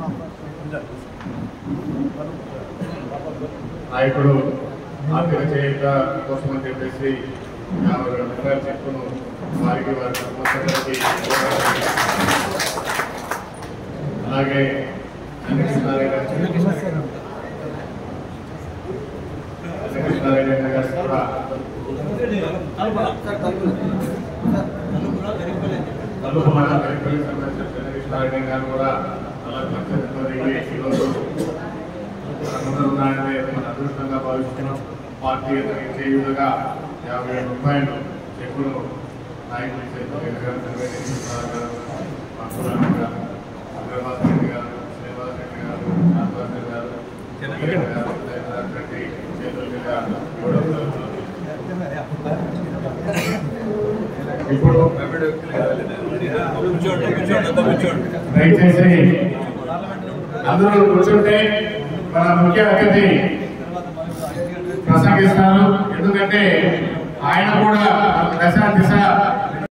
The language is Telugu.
నాయకుడు ఆర్థిక చేయుత కోసం అని చెప్పేసి యాభై వేల రూపాయల చెక్కును వారికి వారి కుటుంబానికి అలాగే అన్నకృష్ణారెడ్డి అన్నకృష్ణారెడ్డి అన్న గారికి కూడా తలుపు మన వెనుకలి సంబంధించిన అన్నకృష్ణారెడ్డి గారు కూడా అలా పద్దెనిమిది ఈరోజు అందరూ ఉన్నాయని మన అదృష్టంగా భావిస్తున్నాం పార్టీ అతనికి చేయుడుగా యాభై వేల రూపాయలు చెక్కును నాయకులు చేతులు మీదుగా నిర్వహిస్తున్నారు గారు మంత్రులను గారు అగ్రవాస్ రెడ్డి గారు శ్రీనివాస్ రెడ్డి గారు శాంతవాస్ రెడ్డి గారు కిరణ్ గారు దయాకర్ రెడ్డి చేతుల మీదుగా ఇవ్వడం జరుగుతుంది. ఇప్పుడు దయచేసి అందరూ కూర్చుంటే మన ముఖ్య అతిథి ప్రసంగిస్తారు ఎందుకంటే ఆయన కూడా దశ దిశ